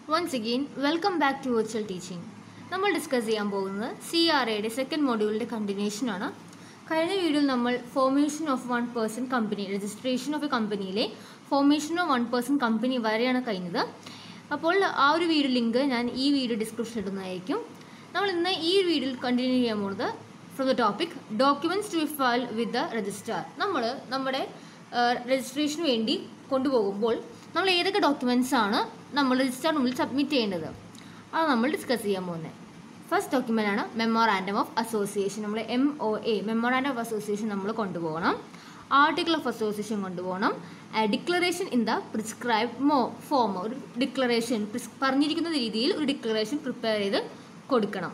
Once again welcome back to virtual teaching നമ്മൾ discuss ചെയ്യാൻ പോകുന്നത് സി ആർ എയുടെ സെക്കൻഡ് മോഡ്യൂളിൻ്റെ കണ്ടിന്യൂഷൻ ആണ് കഴിഞ്ഞ വീഡിയോയിൽ നമ്മൾ formation of one person company registration of a കമ്പനിയിലെ formation of one person company വരെയാണ് കഴിഞ്ഞത് അപ്പോൾ ആ ഒരു വീഡിയോ ലിങ്ക് ഞാൻ ഈ വീഡിയോ ഡിസ്ക്രിപ്ഷൻ ഇടുന്നതായിരിക്കും നമ്മൾ ഇന്ന് ഈ വീഡിയോയിൽ കണ്ടിന്യൂ ചെയ്യാൻ പോകുന്നത് from the topic documents to be file with the registrar നമ്മൾ നമ്മുടെ രജിസ്ട്രേഷന് വേണ്ടി കൊണ്ടുപോകുമ്പോൾ നമ്മൾ ഏതൊക്കെ ഡോക്യുമെൻറ്റ്സ് ആണ് നമ്മൾ രജിസ്ട്രാർ മുമ്പിൽ സബ്മിറ്റ് ചെയ്യേണ്ടത് അത് നമ്മൾ ഡിസ്കസ് ചെയ്യാൻ പോകുന്നത് ഫസ്റ്റ് ഡോക്യുമെൻ്റ് ആണ് മെമ്മോറാൻഡം ഓഫ് അസോസിയേഷൻ നമ്മൾ M O A memorandum of association നമ്മൾ കൊണ്ടുപോകണം ആർട്ടിക്കിൾ ഓഫ് അസോസിയേഷൻ കൊണ്ടുപോകണം ഡിക്ലറേഷൻ ഇൻ ദ പ്രിസ്ക്രൈബ് മോ ഫോം ഒരു ഡിക്ലറേഷൻ പറഞ്ഞിരിക്കുന്ന രീതിയിൽ ഒരു ഡിക്ലറേഷൻ പ്രിപ്പയർ ചെയ്ത് കൊടുക്കണം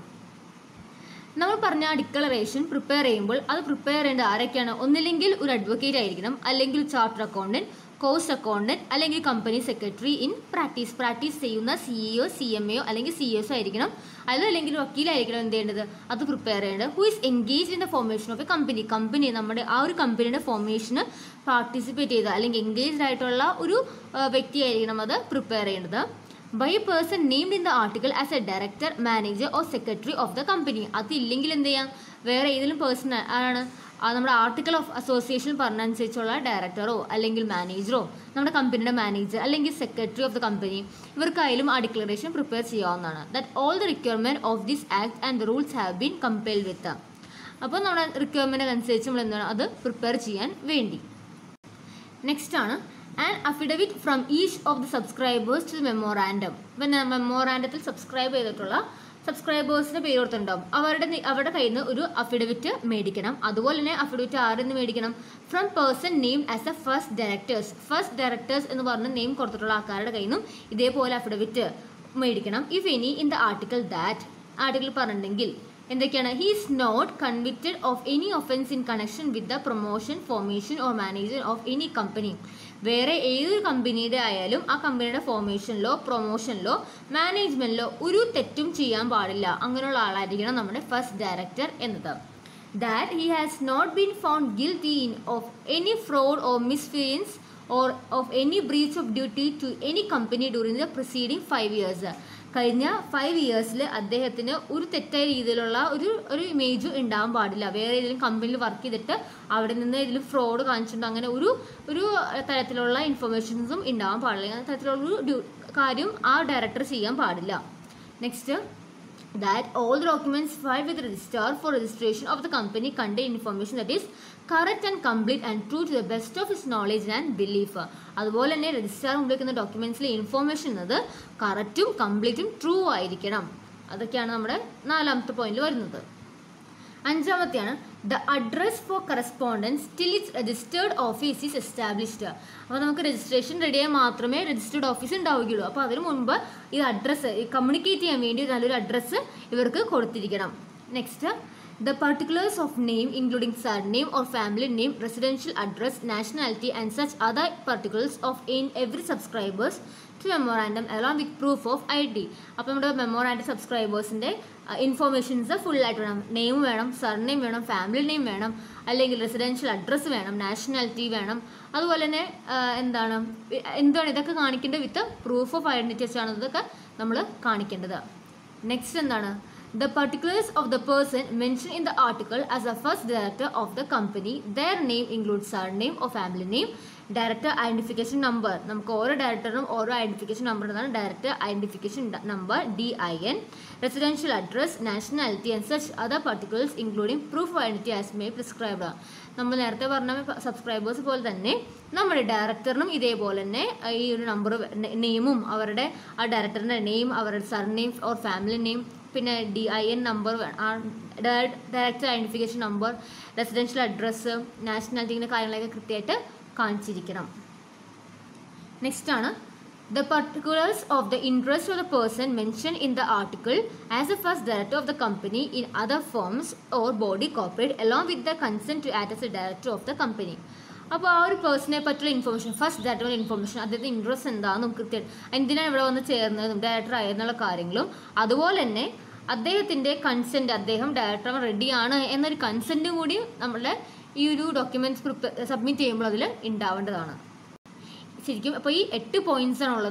നമ്മൾ പറഞ്ഞ ആ ഡിക്ലറേഷൻ പ്രിപ്പയർ ചെയ്യുമ്പോൾ അത് പ്രിപ്പയർ ചെയ്യേണ്ട ആരൊക്കെയാണ് ഒന്നില്ലെങ്കിൽ ഒരു അഡ്വക്കേറ്റ് ആയിരിക്കണം അല്ലെങ്കിൽ ചാർട്ടർ അക്കൗണ്ടന്റ് കോഴ്സ് അക്കൗണ്ടന്റ് അല്ലെങ്കിൽ company secretary in practice practice ചെയ്യുന്ന സിഇഒ സി എം എയോ അല്ലെങ്കിൽ സി എസ് ആയിരിക്കണം അതല്ലെങ്കിൽ വക്കീലായിരിക്കണം എന്ത് ചെയ്യേണ്ടത് അത് പ്രിപ്പയർ ചെയ്യേണ്ടത് who is engage in the formation of a company company നമ്മുടെ ആ ഒരു കമ്പനിയുടെ ഫോർമേഷന് പാർട്ടിസിപ്പേറ്റ് ചെയ്ത അല്ലെങ്കിൽ എൻഗേജ്ഡ് ആയിട്ടുള്ള ഒരു വ്യക്തിയായിരിക്കണം അത് പ്രിപ്പയർ ചെയ്യേണ്ടത് by a person named in the article as a director manager or secretary of the company അതില്ലെങ്കിൽ എന്ത് ചെയ്യാം വേറെ ഏതെങ്കിലും പേഴ്സൺ ആണ് ആ നമ്മുടെ ആർട്ടിക്കിൾ ഓഫ് അസോസിയേഷൻ പറഞ്ഞനുസരിച്ചുള്ള ഡയറക്ടറോ അല്ലെങ്കിൽ മാനേജറോ നമ്മുടെ കമ്പനിയുടെ മാനേജർ അല്ലെങ്കിൽ സെക്രട്ടറി ഓഫ് ദ കമ്പനി ഇവർക്കായാലും ആ ഡിക്ലറേഷൻ പ്രിപ്പയർ ചെയ്യാവുന്നതാണ് that all the requirement of this act and the rules have been compile with അപ്പോൾ നമ്മുടെ റിക്വയർമെൻറ്റ് അനുസരിച്ച് നമ്മൾ എന്താണ് അത് പ്രിപ്പയർ ചെയ്യാൻ വേണ്ടി നെക്സ്റ്റ് ആണ് and affidavit from each of the subscribers to memorandum പിന്നെ മെമ്മോറാൻഡത്തിൽ സബ്സ്ക്രൈബ് ചെയ്തിട്ടുള്ള സബ്സ്ക്രൈബേഴ്സിൻ്റെ പേര് കൊടുത്തിട്ടുണ്ടാവും അവരുടെ അവരുടെ കയ്യിൽ നിന്ന് ഒരു അഫിഡവിറ്റ് മേടിക്കണം അതുപോലെ തന്നെ അഫിഡവിറ്റ് ആരിൽ നിന്ന് മേടിക്കണം from person name as a first directors first directors എന്ന് പറഞ്ഞ് നെയിം കൊടുത്തിട്ടുള്ള ആൾക്കാരുടെ കയ്യിൽ നിന്നും ഇതേപോലെ അഫിഡവിറ്റ് മേടിക്കണം if any in the article that article പറഞ്ഞിട്ടുണ്ടെങ്കിൽ എന്തൊക്കെയാണ് he is not convicted of any offence in connection with the promotion formation or manager of any company വേറെ ഏതൊരു കമ്പനിയുടെ ആയാലും ആ കമ്പനിയുടെ ഫോർമേഷനിലോ പ്രൊമോഷനിലോ മാനേജ്മെൻറ്റിലോ ഒരു തെറ്റും ചെയ്യാൻ പാടില്ല അങ്ങനെയുള്ള ആളായിരിക്കണം നമ്മുടെ ഫസ്റ്റ് ഡയറക്ടർ എന്നത് that he has not been found guilty in of any fraud or misfeasance or of any breach of duty to any company during the preceding five years കഴിഞ്ഞ ഫൈവ് ഇയേഴ്സിൽ അദ്ദേഹത്തിന് ഒരു തെറ്റായ രീതിയിലുള്ള ഒരു ഒരു ഇമേജും ഉണ്ടാകാൻ പാടില്ല വേറെ ഏതെങ്കിലും കമ്പനിയിൽ വർക്ക് ചെയ്തിട്ട് അവിടെ നിന്ന് ഇതിൽ ഫ്രോഡ് കാണിച്ചിട്ടുണ്ട് അങ്ങനെ ഒരു ഒരു തരത്തിലുള്ള ഇൻഫർമേഷൻസും ഉണ്ടാകാൻ പാടില്ല അങ്ങനെ തരത്തിലുള്ള ഒരു കാര്യം ആ ഡയറക്ടർ ചെയ്യാൻ പാടില്ല next that all the documents filed with the registrar for registration of the company contain information that is correct and complete and true to the best of his knowledge and belief അതുപോലെ തന്നെ registrar ഉപയോഗിക്കുന്ന ഡോക്യുമെൻറ്റ്സിലെ information എന്നത് കറക്റ്റും കംപ്ലീറ്റും true ആയിരിക്കണം അതൊക്കെയാണ് നമ്മുടെ നാലാമത്തെ പോയിന്റിൽ വരുന്നത് അഞ്ചാമത്തെയാണ് the address for correspondence till its registered office is established അപ്പോൾ നമുക്ക് രജിസ്ട്രേഷൻ റെഡിയായി മാത്രമേ രജിസ്റ്റേർഡ് ഓഫീസ് ഉണ്ടാവുകയുള്ളൂ അപ്പോൾ അതിന് മുൻപ് ഈ അഡ്രസ്സ് കമ്മ്യൂണിക്കേറ്റ് ചെയ്യാൻ വേണ്ടി നല്ലൊരു അഡ്രസ്സ് ഇവർക്ക് കൊടുത്തിരിക്കണം next the particulars of name including surname or family name residential address nationality and such other particulars of in every subscribers to memorandum along with proof of I D അപ്പോൾ നമ്മുടെ memorandum സബ്സ്ക്രൈബേഴ്സിൻ്റെ informations ഫുള്ളായിട്ട് വേണം name വേണം surname വേണം family name വേണം അല്ലെങ്കിൽ residential address വേണം nationality വേണം അതുപോലെ തന്നെ എന്താണ് എന്താണ് ഇതൊക്കെ കാണിക്കേണ്ടത് വിത്ത് പ്രൂഫ് ഓഫ് ഐഡൻറ്റിറ്റി വെച്ചാണ് ഇതൊക്കെ നമ്മൾ കാണിക്കേണ്ടത് നെക്സ്റ്റ് എന്താണ് The particulars of the person mentioned in the article as a first director of the company, their name includes surname or family name, director identification number നമുക്ക് ഓരോ ഡയറക്ടറിനും ഓരോ ഐഡൻറ്റിഫിക്കേഷൻ നമ്പർ എന്നാണ് director identification number D I N residential address nationality and such other particulars including proof identity as may prescribed നമ്മൾ നേരത്തെ പറഞ്ഞ subscribers പോലെ തന്നെ നമ്മുടെ ഡയറക്ടറിനും ഇതേപോലെ തന്നെ ഈ ഒരു നമ്പർ നെയിമും അവരുടെ ആ ഡയറക്ടറിൻ്റെ നെയിം അവരുടെ സർനെയിം ഓർ ഫാമിലി നെയിം പിന്നെ D I N number director identification number residential address nationality ഇങ്ങനെ കാര്യങ്ങളൊക്കെ കൃത്യമായിട്ട് കാണിച്ചിരിക്കണം നെക്സ്റ്റ് ആണ് The particulars of the interest of the person mentioned in the article as the first director of the company in other firms or body corporate along with the consent to act as a director of the company. അപ്പോൾ ആ ഒരു പേഴ്സണെ പറ്റിയുള്ള information first ഡയറക്ടറുടെ information അദ്ദേഹത്തെ interest എന്താണെന്നും കൃത്യം എന്തിനാണ് ഇവിടെ വന്ന് ചേർന്നതും ഡയറക്ടർ ആയിരുന്നുള്ള കാര്യങ്ങളും അതുപോലെ തന്നെ അദ്ദേഹത്തിൻ്റെ കൺസെൻറ്റ് അദ്ദേഹം ഡയറക്ടർ റെഡിയാണ് എന്നൊരു കൺസെൻറ്റും കൂടി നമ്മളുടെ ഈ ഒരു ഡോക്യുമെൻറ്റ്സ് പ്രിപ്പയർ സബ്മിറ്റ് ചെയ്യുമ്പോൾ അതിൽ ഉണ്ടാവേണ്ടതാണ് ശരിക്കും അപ്പോൾ ഈ എട്ട് പോയിന്റ്സ് ആണുള്ളത്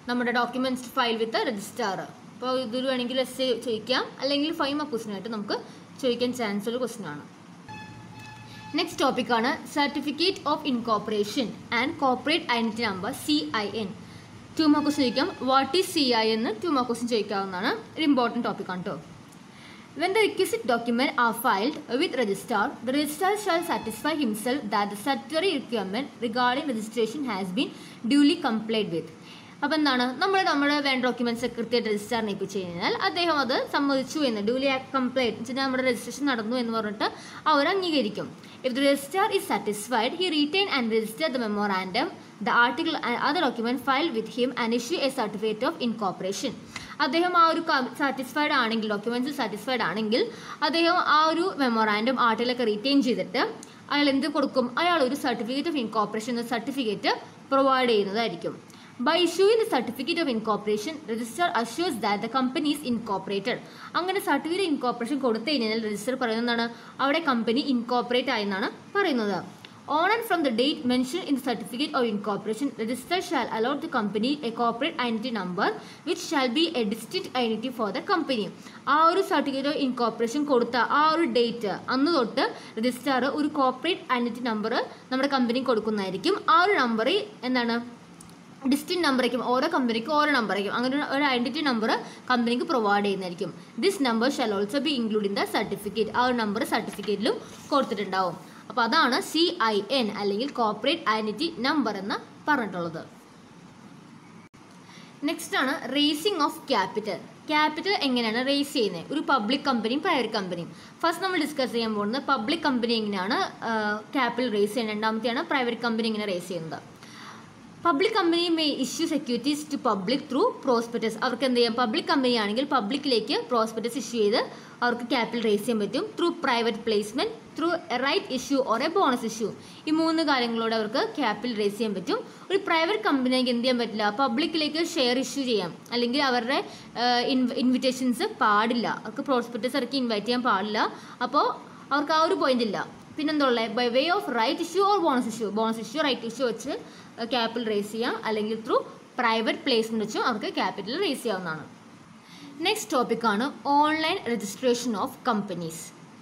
നമ്മുടെ ഡോക്യുമെൻറ്റ്സ് ഫയൽ വിത്ത് രജിസ്റ്റാർ അപ്പോൾ ഇതൊരു വേണമെങ്കിൽ എസ് ചോദിക്കാം അല്ലെങ്കിൽ ഫൈവ് മാർക്ക് ക്വസ്റ്റൻ ആയിട്ട് നമുക്ക് ചോദിക്കാൻ ചാൻസ് ഉള്ള ക്വസ്റ്റൻ ആണ് നെക്സ്റ്റ് ടോപ്പിക്കാണ് certificate of incorporation and corporate identity number C I N two mark question ചോദിക്കാം വാട്ട് ഈസ് സി ഐ എന്ന് ടു മാർക്ക് ക്വസ്റ്റൻ ചോദിക്കാവുന്നതാണ് ഒരു ഇമ്പോർട്ടൻറ്റ് ടോപ്പിക്കാണ് കേട്ടോ When the requisite documents are filed with registrar, the registrar shall satisfy himself that the statutory requirement regarding registration has been duly complied with. അപ്പോൾ എന്താണ് നമ്മൾ നമ്മുടെ വേണ്ട ഡോക്യുമെന്റ്സ് കൃത്യമായിട്ട് രജിസ്റ്ററിനെ ഏൽപ്പിച്ച് കഴിഞ്ഞാൽ അദ്ദേഹം അത് സമ്മതിച്ചു എന്ന് ഡ്യൂലി കംപ്ലൈൻറ്റ് വെച്ചാൽ നമ്മുടെ രജിസ്ട്രേഷൻ നടന്നു എന്ന് പറഞ്ഞിട്ട് അവർ അംഗീകരിക്കും if the registrar is satisfied he retain and register the memorandum the article other document file with him and issue a certificate of incorporation അദ്ദേഹം ആ ഒരു സാറ്റിസ്ഫൈഡ് ആണെങ്കിൽ ഡോക്യുമെന്റ്സ് സാറ്റിസ്ഫൈഡ് ആണെങ്കിൽ അദ്ദേഹം ആ ഒരു മെമ്മോറാൻഡം ആർട്ടിലൊക്കെ റീറ്റെയിൻ ചെയ്തിട്ട് അയാൾ എന്ത് കൊടുക്കും അയാൾ ഒരു സർട്ടിഫിക്കറ്റ് ഓഫ് ഇൻകോപ്പറേഷൻ എന്ന സർട്ടിഫിക്കറ്റ് പ്രൊവൈഡ് ചെയ്യുന്നതായിരിക്കും by issuing the certificate of incorporation register അഷ്യൂസ് that the company is incorporated അങ്ങനെ സർട്ടിഫിക്കറ്റ് ഇൻകോപ്പറേഷൻ കൊടുത്തു കഴിഞ്ഞാൽ രജിസ്റ്റർ പറയുന്നതാണ് അവിടെ കമ്പനി ഇൻകോപ്പറേറ്റ് ആയെന്നാണ് പറയുന്നത് On and from the date mentioned in the certificate of incorporation, register shall allot the company a corporate identity number which shall be a distinct identity for the company. ആ ഒരു certificate of incorporation കൊടുത്ത ആ ഒരു date അന്ന് തൊട്ട് registrar ഒരു corporate identity number നമ്മുടെ company കൊടുക്കുന്നതായിരിക്കും ആ ഒരു നമ്പർ എന്താണ് ഡിസ്റ്റിൻ നമ്പറേക്കും ഓരോ കമ്പനിക്കും ഓരോ നമ്പറേക്കും അങ്ങനെ ഒരു ഐഡന്റിറ്റി നമ്പർ കമ്പനിക്ക് പ്രൊവൈഡ് ചെയ്യുന്നതായിരിക്കും this number shall also be include in the certificate ആ ഒരു നമ്പർ സർട്ടിഫിക്കറ്റിലും കൊടുത്തിട്ടുണ്ടാവും അപ്പോൾ അതാണ് സി ഐ എൻ അല്ലെങ്കിൽ കോർപ്പറേറ്റ് ഐഡന്റിറ്റി നമ്പർ എന്ന് പറഞ്ഞിട്ടുള്ളത് നെക്സ്റ്റ് ആണ് റേസിംഗ് ഓഫ് ക്യാപിറ്റൽ ക്യാപിറ്റൽ എങ്ങനെയാണ് റേസ് ചെയ്യുന്നത് ഒരു പബ്ലിക് കമ്പനിയും പ്രൈവറ്റ് കമ്പനിയും ഫസ്റ്റ് നമ്മൾ ഡിസ്കസ് ചെയ്യാൻ പോകുന്നത് പബ്ലിക് കമ്പനി എങ്ങനെയാണ് ക്യാപിറ്റൽ റേസ് ചെയ്യുന്നത് രണ്ടാമത്തെയാണ് പ്രൈവറ്റ് കമ്പനി എങ്ങനെ റേസ് ചെയ്യുന്നത് public company may issue securities to public through prospectus അവർക്ക് എന്ത് ചെയ്യാം പബ്ലിക് കമ്പനി ആണെങ്കിൽ പബ്ലിക്കിലേക്ക് പ്രോസ്പെക്ടസ് ഇഷ്യൂ ചെയ്ത് അവർക്ക് ക്യാപിറ്റൽ റേസ് ചെയ്യാൻ പറ്റും through private placement through right issue or a bonus issue ഈ മൂന്ന് കാര്യങ്ങളോട് അവർക്ക് ക്യാപിറ്റൽ റേസ് ചെയ്യാൻ പറ്റും ഒരു പ്രൈവറ്റ് കമ്പനിക്ക് എന്ത് ചെയ്യാൻ പറ്റില്ല പബ്ലിക്കിലേക്ക് ഷെയർ ഇഷ്യൂ ചെയ്യാം അല്ലെങ്കിൽ അവരുടെ ഇൻവിറ്റേഷൻസ് പാടില്ല അവർക്ക് പ്രോസ്പെക്ടസ് ഇറക്കി ഇൻവൈറ്റ് ചെയ്യാൻ പാടില്ല അപ്പോൾ അവർക്ക് ആ ഒരു പോയിന്റ് ഇല്ല പിന്നെന്താ ഉള്ളത് by way of right issue or bonus issue bonus issue right issue വെച്ച് ക്യാപിറ്റൽ റേസ് ചെയ്യാം അല്ലെങ്കിൽ ത്രൂ പ്രൈവറ്റ് പ്ലേസ്മെന്റ് വെച്ചും അവർക്ക് ക്യാപിറ്റൽ റേസ് ചെയ്യാവുന്നതാണ് നെക്സ്റ്റ് ടോപ്പിക്കാണ് online registration of companies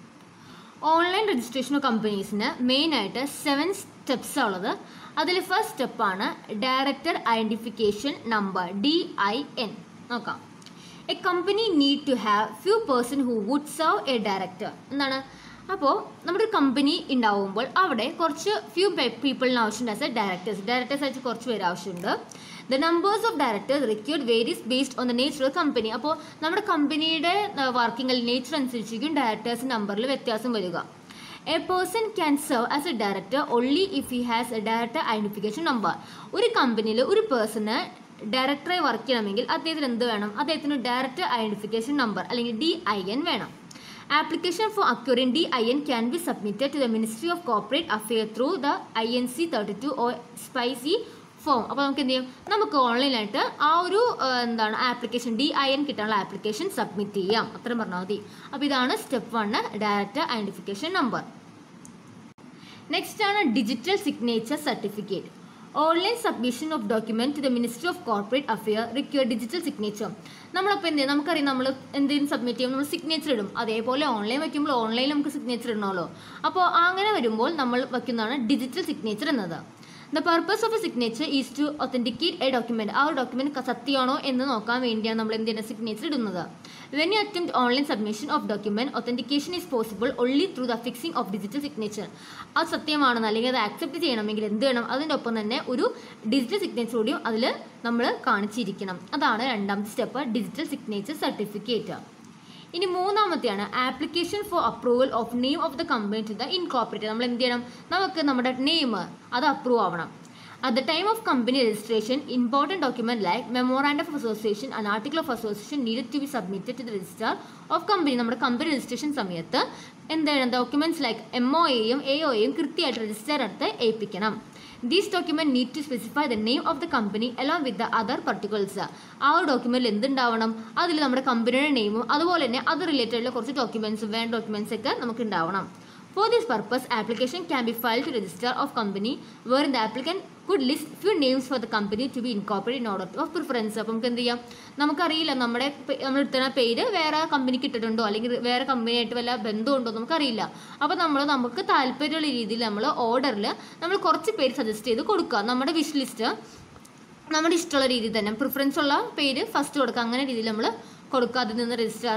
online registration of കമ്പനീസിന് മെയിനായിട്ട് സെവൻ സ്റ്റെപ്സ് ഉള്ളത് അതിൽ ഫസ്റ്റ് സ്റ്റെപ്പാണ് director identification number D I N നോക്കാം a company need to have few person who would serve a director എന്താണ് അപ്പോൾ നമ്മുടെ ഒരു കമ്പനി ഉണ്ടാവുമ്പോൾ അവിടെ കുറച്ച് ഫ്യൂ പീപ്പിളിന് ആവശ്യമുണ്ട് ആസ് എ ഡയറക്ടേഴ്സ് ഡയറക്ടേഴ്സ് ആയിട്ട് കുറച്ച് പേര് ആവശ്യമുണ്ട് ദ numbers of directors required varies based on the nature of company അപ്പോൾ നമ്മുടെ കമ്പനിയുടെ വർക്കിംഗ് നേച്ചർ അനുസരിച്ചിരിക്കും ഡയറക്ടേഴ്സ് നമ്പറിൽ വ്യത്യാസം വരിക a person can serve as a director only if he has a director identification number ഒരു കമ്പനിയിൽ ഒരു പേഴ്സണ് ഡയറക്ടറായി വർക്ക് ചെയ്യണമെങ്കിൽ അദ്ദേഹത്തിന് എന്ത് വേണം അദ്ദേഹത്തിന് ഡയറക്ടർ ഐഡൻറ്റിഫിക്കേഷൻ നമ്പർ അല്ലെങ്കിൽ ഡി ഐ എൻ വേണം Application for acquiring DIN can be submitted to the Ministry of Corporate Affairs through the INC 32 or SPICY form അപ്പോൾ നമുക്ക് എന്ത് ചെയ്യും നമുക്ക് ഓൺലൈനായിട്ട് ആ ഒരു എന്താണ് ആപ്ലിക്കേഷൻ ഡി ഐ എൻ കിട്ടാനുള്ള ആപ്ലിക്കേഷൻ സബ്മിറ്റ് ചെയ്യാം അത്രയും പറഞ്ഞാൽ മതി അപ്പോൾ ഇതാണ് step one director identification number next ആണ് digital signature certificate online submission of document to the ministry of corporate affair require digital signature നമ്മളപ്പോൾ എന്ത് ചെയ്യും നമുക്കറിയാം നമ്മൾ എന്തെങ്കിലും സബ്മിറ്റ് ചെയ്യുമ്പോൾ നമ്മൾ സിഗ്നേച്ചർ ഇടും അതേപോലെ ഓൺലൈൻ വയ്ക്കുമ്പോൾ ഓൺലൈനിൽ നമുക്ക് സിഗ്നേച്ചർ ഇടണമല്ലോ അപ്പോൾ അങ്ങനെ വരുമ്പോൾ നമ്മൾ വയ്ക്കുന്നതാണ് ഡിജിറ്റൽ സിഗ്നേച്ചർ എന്നത് the purpose of a signature is to authenticate a document ആ ഒരു ഡോക്യുമെന്റ് സത്യമാണോ എന്ന് നോക്കാൻ വേണ്ടിയാണ് നമ്മൾ എന്ത് ചെയ്യുന്നത് സിഗ്നേച്ചർ ഇടുന്നത് when you attempt online submission of document authentication is possible only through the fixing of digital signature അത് സത്യമാണെന്ന് അല്ലെങ്കിൽ അത് ആക്സെപ്റ്റ് ചെയ്യണമെങ്കിൽ എന്ത് വേണം അതിൻ്റെ ഒപ്പം തന്നെ ഒരു ഡിജിറ്റൽ സിഗ്നേച്ചർ കൂടിയും അതിൽ നമ്മൾ കാണിച്ചിരിക്കണം അതാണ് രണ്ടാമത്തെ സ്റ്റെപ്പ് ഡിജിറ്റൽ സിഗ്നേച്ചർ സർട്ടിഫിക്കറ്റ് ഇനി മൂന്നാമത്തെയാണ് application for approval of name of the company to the incorporated നമ്മൾ എന്ത് ചെയ്യണം നമുക്ക് നമ്മുടെ നെയിം അത് അപ്രൂവ് ആവണം at the time of company registration important document like memorandum of association and article of association need to be submitted to the register of company നമ്മുടെ company registration സമയത്ത് എന്താണ് ഡോക്യുമെന്റ്സ് ലൈക്ക് എം ഒ എയും A O എയും കൃത്യമായിട്ട് register അടുത്ത് ഏൽപ്പിക്കണം these document need to specify the name of the company along with the other particulars ആ ഒരു ഡോക്യുമെന്റിൽ എന്തുണ്ടാവണം അതിൽ നമ്മുടെ കമ്പനിയുടെ നെയിമും അതുപോലെ തന്നെ അത് റിലേറ്റഡ് കുറച്ച് ഡോക്യുമെന്റ്സും വേണ്ട ഡോക്യുമെന്റ്സ് ഒക്കെ നമുക്ക് ഉണ്ടാവണം for this purpose application can be file to register of company where the applicant could list few names for the company to be incorporate in order of preference അപ്പം നമുക്ക് എന്ത് ചെയ്യാം നമുക്കറിയില്ല നമ്മുടെ പേ- നമ്മൾ എടുത്തുന്ന പേര് വേറെ കമ്പനിക്ക് ഇട്ടിട്ടുണ്ടോ അല്ലെങ്കിൽ വേറെ കമ്പനിയായിട്ട് വല്ല ബന്ധമുണ്ടോ നമുക്കറിയില്ല അപ്പോൾ നമ്മൾ നമുക്ക് താല്പര്യമുള്ള രീതിയിൽ നമ്മൾ ഓർഡറിൽ നമ്മൾ കുറച്ച് പേര് സജസ്റ്റ് ചെയ്ത് കൊടുക്കുക നമ്മുടെ വിഷ് ലിസ്റ്റ് നമ്മുടെ ഇഷ്ടമുള്ള രീതിയിൽ തന്നെ പ്രിഫറൻസ് ഉള്ള പേര് ഫസ്റ്റ് കൊടുക്കുക അങ്ങനെ രീതിയിൽ നമ്മൾ കൊടുക്കുക അതിൽ നിന്ന് രജിസ്ട്രാർ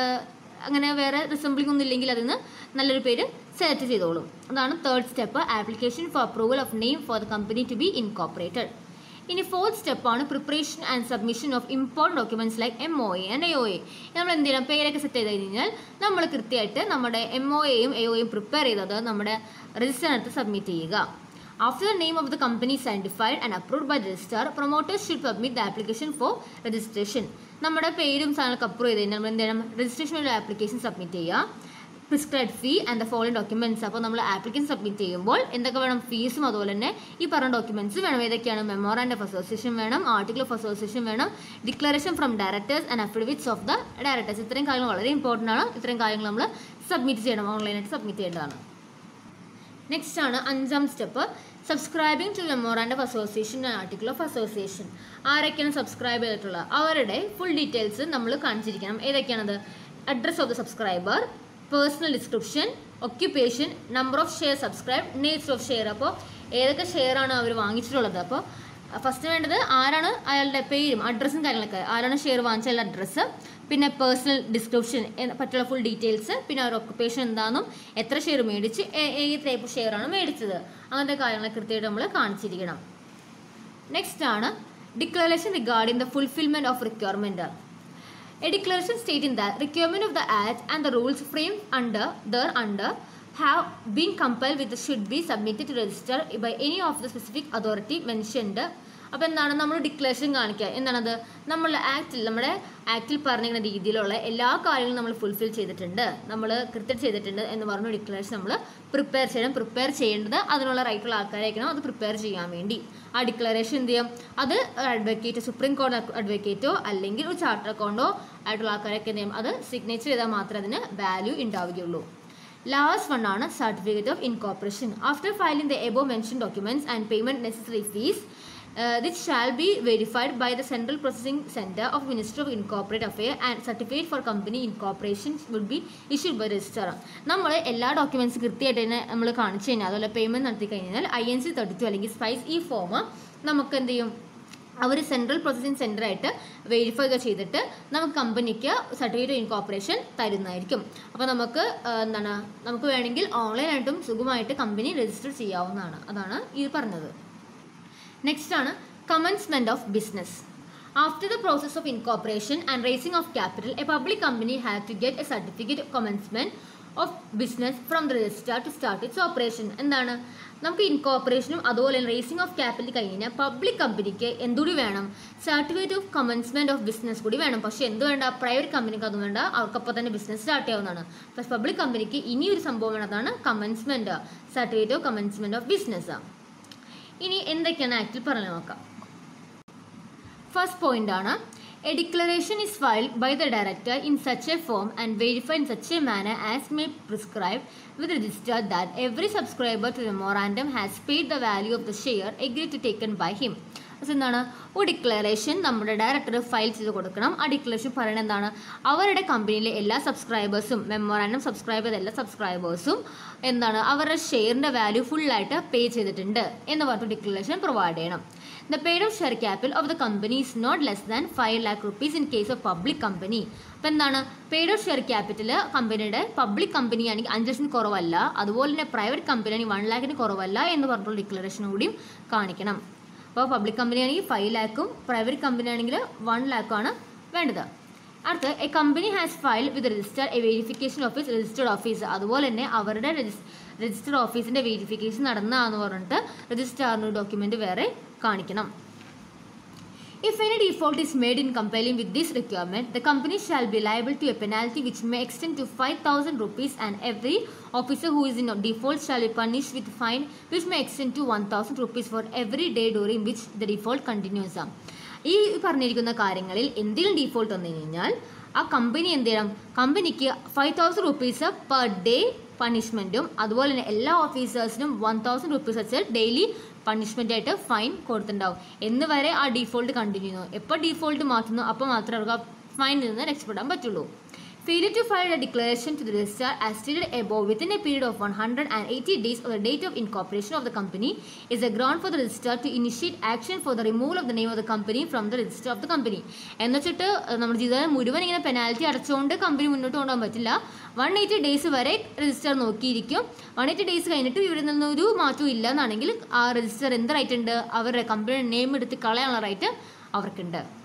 അങ്ങനെ വേറെ റിസംബ്ലിംഗ് ഒന്നും ഇല്ലെങ്കിൽ അതിൽ നിന്ന് നല്ലൊരു പേര് സെലക്ട് ചെയ്തോളും അതാണ് തേർഡ് സ്റ്റെപ്പ് application for approval of name for the company to be incorporated ഇനി ഫോർത്ത് സ്റ്റെപ്പാണ് preparation and submission of important documents like M O A and A O A നമ്മൾ എന്ത് ചെയ്യണം പേരൊക്കെ സെറ്റ് ചെയ്ത് കഴിഞ്ഞാൽ നമ്മൾ കൃത്യമായിട്ട് നമ്മുടെ എം ഒ എയും എ ഒ എയും പ്രിപ്പയർ ചെയ്തത് നമ്മുടെ രജിസ്റ്ററിനകത്ത് സബ്മിറ്റ് ചെയ്യുക After the name of the company is identified and approved by the registrar, promoters should submit the application for registration. നമ്മുടെ പേരും സാധനങ്ങളൊക്കെ അപ്രൂവ് ചെയ്ത് കഴിഞ്ഞാൽ നമ്മൾ എന്ത് ചെയ്യണം രജിസ്ട്രേഷൻ ഒരു ആപ്ലിക്കേഷൻ സബ്മിറ്റ് ചെയ്യുക prescribe fee and the following documents അപ്പോൾ നമ്മൾ ആപ്ലിക്കേഷൻ സബ്മിറ്റ് ചെയ്യുമ്പോൾ എന്തൊക്കെ വേണം ഫീസും അതുപോലെ തന്നെ ഈ പറഞ്ഞ ഡോക്യുമെന്റ്സ് വേണം ഏതൊക്കെയാണ് മെമ്മോറാൻഡ് ഓഫ് അസോസിയേഷൻ വേണം ആർട്ടിക്കിൾ ഓഫ് അസോസിയേഷൻ വേണം declaration from directors and affidavits of the directors ഇത്രയും കാര്യങ്ങൾ വളരെ ഇമ്പോർട്ടൻ്റ് ആണ് ഇത്രയും കാര്യങ്ങൾ നമ്മൾ സബ്മിറ്റ് ചെയ്യണം ഓൺലൈനായിട്ട് സബ്മിറ്റ് ചെയ്യേണ്ടതാണ് നെക്സ്റ്റ് ആണ് അഞ്ചാം step subscribing to memorandum of association article of association ആരൊക്കെയാണ് സബ്സ്ക്രൈബ് ചെയ്തിട്ടുള്ളത് അവരുടെ ഫുൾ ഡീറ്റെയിൽസ് നമ്മൾ കാണിച്ചിരിക്കണം ഏതൊക്കെയാണത് address of the subscriber personal description occupation number of share subscribe nature of share അപ്പോൾ ഏതൊക്കെ ഷെയർ ആണ് അവർ വാങ്ങിച്ചിട്ടുള്ളത് അപ്പോൾ ഫസ്റ്റ് വേണ്ടത് ആരാണ് അയാളുടെ പേരും അഡ്രസ്സും കാര്യങ്ങളൊക്കെ ആരാണ് ഷെയർ വാങ്ങിച്ച അയാളുടെ അഡ്രസ്സ് പിന്നെ പേഴ്സണൽ ഡിസ്ക്രിപ്ഷൻ പറ്റുള്ള ഫുൾ ഡീറ്റെയിൽസ് പിന്നെ അവരുടെ ഒക്കുപ്പേഷൻ എന്താണെന്നും എത്ര ഷെയർ മേടിച്ച് ഏ- ഏത് ടൈപ്പ് ഷെയർ ആണ് മേടിച്ചത് അങ്ങനത്തെ കാര്യങ്ങൾ കൃത്യമായിട്ട് നമ്മൾ കാണിച്ചിരിക്കണം നെക്സ്റ്റ് ആണ് declaration regarding the fulfillment of requirement A declaration stating that requirement of the Act and the rules framed under thereunder have been compiled with should be submitted to register by any of the specific authority mentioned അപ്പോൾ എന്താണ് നമ്മൾ declaration കാണിക്കുക എന്താണത് നമ്മൾ ആക്റ്റിൽ നമ്മുടെ ആക്റ്റിൽ പറഞ്ഞിരിക്കുന്ന രീതിയിലുള്ള എല്ലാ കാര്യങ്ങളും നമ്മൾ ഫുൾഫിൽ ചെയ്തിട്ടുണ്ട് നമ്മൾ കൃത്യം ചെയ്തിട്ടുണ്ട് എന്ന് പറഞ്ഞ ഡിക്ലറേഷൻ നമ്മൾ പ്രിപ്പയർ ചെയ്യണം പ്രിപ്പയർ ചെയ്യേണ്ടത് അതിനുള്ള റൈറ്റുള്ള ആൾക്കാരായിരിക്കണം അത് പ്രിപ്പയർ ചെയ്യാൻ വേണ്ടി ആ ഡിക്ലറേഷൻ എന്ത് ചെയ്യും അത് അഡ്വക്കേറ്റ് സുപ്രീം കോടതി അഡ്വക്കേറ്റോ അല്ലെങ്കിൽ ഒരു ചാർട്ടർ അക്കൗണ്ടോ ആയിട്ടുള്ള ആൾക്കാരൊക്കെ എന്ത് ചെയ്യും അത് സിഗ്നേച്ചർ ചെയ്താൽ മാത്രമേ അതിന് വാല്യൂ ഉണ്ടാവുകയുള്ളൂ ലാസ്റ്റ് വൺ ആണ് certificate of incorporation after filing the above mention documents and payment necessary fees this shall be verified by the central processing centre of minister of incorporate affair and certificate for company incorporation would be issued by register നമ്മൾ എല്ലാ documents കൃത്യമായിട്ട് തന്നെ നമ്മൾ കാണിച്ചു കഴിഞ്ഞാൽ അതുപോലെ payment നടത്തി കഴിഞ്ഞാൽ I N C thirty two അല്ലെങ്കിൽ സ്പൈസ് ഈ ഫോം നമുക്ക് എന്ത് ചെയ്യും അവർ സെൻട്രൽ പ്രോസസ്സിംഗ് സെൻ്റർ ആയിട്ട് വെരിഫൈ ഒക്കെ ചെയ്തിട്ട് നമുക്ക് കമ്പനിക്ക് സർട്ടിഫിക്കറ്റ് ഇൻകോപ്പറേഷൻ തരുന്നതായിരിക്കും അപ്പോൾ നമുക്ക് ആ, എന്താണ് നമുക്ക് വേണമെങ്കിൽ ഓൺലൈനായിട്ടും സുഖമായിട്ട് കമ്പനി രജിസ്റ്റർ ചെയ്യാവുന്നതാണ് അതാണ് ഇത് പറഞ്ഞത് നെക്സ്റ്റ് ആണ് commencement of business after the process of incorporation and raising of capital a public company have to get a certificate of commencement of business from the register to start its operation എന്താണ് നമുക്ക് ഇൻകോപ്പറേഷനും അതുപോലെ raising of capital കഴിഞ്ഞാൽ public കമ്പനിക്ക് എന്തുകൂടി വേണം certificate of commencement of business കൂടി വേണം പക്ഷേ എന്ത് വേണ്ട പ്രൈവറ്റ് കമ്പനിക്ക് അത് വേണ്ട അവർക്കപ്പോൾ തന്നെ ബിസിനസ് സ്റ്റാർട്ട് ചെയ്യാവുന്നതാണ് പക്ഷേ പബ്ലിക് കമ്പനിക്ക് ഇനി ഒരു സംഭവം വേണം അതാണ് commencement certificate of commencement of business ഇനി എന്തൊക്കെയാണ് ആക്ടിൽ പറഞ്ഞു നോക്കാം ഫസ്റ്റ് പോയിന്റ് ആണ് a declaration is filed by the director in such a form and verify in such a manner as may prescribe with register that every subscriber to memorandum has paid the value of the share agree to taken by him അത് എന്താണ് ഒരു declaration നമ്മുടെ director file ചെയ്ത് കൊടുക്കണം ആ declaration പറയുന്നത് എന്താണ് അവരുടെ കമ്പനിയിലെ എല്ലാ സബ്സ്ക്രൈബേഴ്സും മെമ്മോറാൻഡം സബ്സ്ക്രൈബ് ചെയ്ത എല്ലാ സബ്സ്ക്രൈബേഴ്സും എന്താണ് അവരുടെ ഷെയറിൻ്റെ വാല്യൂ ഫുള്ളായിട്ട് പേ ചെയ്തിട്ടുണ്ട് എന്ന് പറഞ്ഞിട്ട് ഡിക്ലറേഷൻ പ്രൊവൈഡ് ചെയ്യണം the paid of share capital of the company is not less than five lakh rupees in case of public company അപ്പോൾ എന്താണ് പെയ്ഡ് ഓഫ് ഷെയർ ക്യാപിറ്റൽ കമ്പനിയുടെ പബ്ലിക് കമ്പനി ആണെങ്കിൽ അഞ്ച് ലക്ഷത്തിന് കുറവല്ല അതുപോലെ തന്നെ പ്രൈവറ്റ് കമ്പനി ആണെങ്കിൽ വൺ ലാക്കിന് കുറവല്ല എന്ന് പറഞ്ഞിട്ടുള്ള ഡിക്ലറേഷൻ കൂടിയും കാണിക്കണം അപ്പോൾ പബ്ലിക് കമ്പനി ആണെങ്കിൽ ഫൈവ് ലാക്കും പ്രൈവറ്റ് കമ്പനി ആണെങ്കിൽ വൺ ലാക്കും ആണ് വേണ്ടത് അടുത്ത് a company has file with register a verification office registered office അതുപോലെ തന്നെ അവരുടെ രജിസ്റ്റർഡ് ഓഫീസിൻ്റെ വെരിഫിക്കേഷൻ നടന്നതാന്ന് പറഞ്ഞിട്ട് രജിസ്ട്രാറിന് ഡോക്യുമെൻ്റ് വേറെ കാണിക്കണം If any default is made in complying with this requirement, the company shall be liable to a penalty which may extend to 5,000 rupees and every officer who is in default shall be punished with fine which may extend to 1,000 rupees for every day during which the default continues. ഈ പറഞ്ഞിരിക്കുന്ന കാര്യങ്ങളിൽ എന്തെങ്കിലും default വന്നു കഴിഞ്ഞാൽ ആ company എന്ത് ചെയ്യണം കമ്പനിക്ക് five thousand rupees per day പണിഷ്മെൻറ്റും അതുപോലെ തന്നെ എല്ലാ ഓഫീസേഴ്സിനും വൺ തൗസൻഡ് റുപ്പീസ് വെച്ച് ഡെയിലി പണിഷ്മെൻ്റ് ആയിട്ട് ഫൈൻ കൊടുത്തിട്ടുണ്ടാവും എന്ന് വരെ ആ ഡീഫോൾട്ട് കണ്ടിന്യൂ ചെയ്യുന്നു എപ്പോൾ ഡീഫോൾട്ട് മാറ്റുന്നു അപ്പോൾ മാത്രമേ അവർക്ക് ആ ഫൈനിൽ നിന്ന് രക്ഷപ്പെടാൻ പറ്റുള്ളൂ Failure to file a declaration to the registrar as stated above within a period of 180 days of the date of incorporation of the company is a ground for the registrar to initiate action for the removal of the name of the company from the register of the company. എന്ന് വെച്ചിട്ട് നമ്മുടെ ജീവിതം മുഴുവൻ ഇങ്ങനെ penalty അടച്ചുകൊണ്ട് company മുന്നോട്ട് കൊണ്ടുപോകാൻ പറ്റില്ല one eighty days വരെ രജിസ്റ്റർ നോക്കിയിരിക്കും വൺ എയ്റ്റി ഡേയ്സ് കഴിഞ്ഞിട്ട് ഇവിടെ നിന്നൊരു മാറ്റവും ഇല്ല എന്നാണെങ്കിൽ ആ രജിസ്റ്റർ എന്ത് റൈറ്റ് ഉണ്ട് അവരുടെ കമ്പനിയുടെ നെയിം എടുത്ത് കളയാനുള്ള റൈറ്റ് അവർക്കുണ്ട്